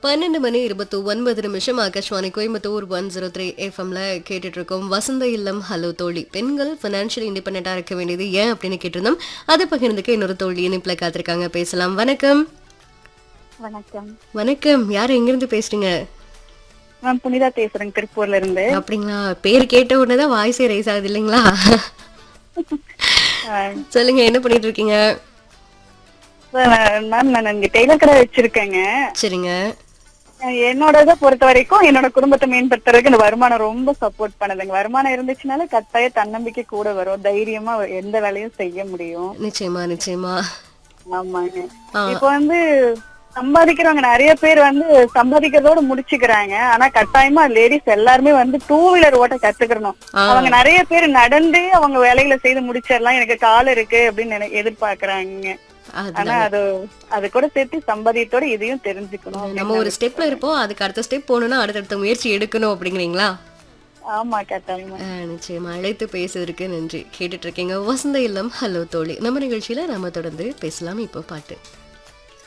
பன்னெண்டு மணி இருபத்தி ஒன்பது நிமிஷம் Akashvani Coimbatore one zero three எஃப்எம்ல கேட்டுட்டு இருக்கோம் வசந்த இல்லம் ஹலோ தோழி பெண்கள் ஃபினான்ஷியல் இண்டிபெண்டா இருக்க வேண்டியது ஏன் அப்படின்னு கேட்டிருந்தோம் அதை பகிர்ந்துக்க இன்னொரு தோழி இணைப்புல காத்திருக்காங்க பேசலாம் வணக்கம் வணக்கம் வணக்கம் யார் எங்கிருந்து பேசுறீங்க மேம் புனிதா பேசுறேங்க திருப்பூர்ல இருந்து அப்படிங்களா பேர் கேட்ட உடனே தான் வாய்ஸே ரைஸ் ஆகுது இல்லைங்களா சொல்லுங்க என்ன பண்ணிட்டு இருக்கீங்க மேம் நான் இங்க டெய்லர் கடை வச்சிருக்கேங்க சரிங்க அஹ் என்னோட இதை பொறுத்த வரைக்கும் என்னோட குடும்பத்தை மேம்படுத்துறதுக்கு இந்த வருமானம் ரொம்ப சப்போர்ட் பண்ணுதுங்க வருமானம் இருந்துச்சுனால கட்டாய தன்னம்பிக்கை கூட வரும் தைரியமா எந்த வேலையும் செய்ய முடியும் நிச்சயமா நிச்சயமா ஆமாங்க ஆ. இப்போ வந்து சம்பாதிக்கிறவங்க நிறைய பேர் வந்து சம்பாதிக்கிறதோட முடிச்சுக்கிறாங்க ஆனா கட்டாயமா லேடிஸ் எல்லாருமே வந்து டூ வீலர் ஓட்ட கத்துக்கணும் ஆ. அவங்க நிறைய பேர் நடந்தே அவங்க வேலைகளை செய்து முடிச்சிடலாம் எனக்கு கால் இருக்கு அப்படின்னு நினை- எதிர்பார்க்கறாங்க அது ஆனா அது அது கூட சேர்த்து சம்பாதியத்தோட இதையும் தெரிஞ்சுக்கணும் நம்ம ஒரு ஸ்டெப்ல இருப்போம் அதுக்கு அடுத்த ஸ்டெப் போகணும்னா அடுத்தடுத்த முயற்சி எடுக்கணும் அப்படிங்கிறீங்களா ஆமா கட்டாயமா ஆ, நிச்சயமா அழைத்து பேசுறதுக்கு நன்றி கேட்டுட்டு இருக்கீங்க வசந்த இல்லம் ஹலோ தோழி நம்ம நிகழ்ச்சியில நாம தொடர்ந்து பேசலாம் இப்போ பாட்டு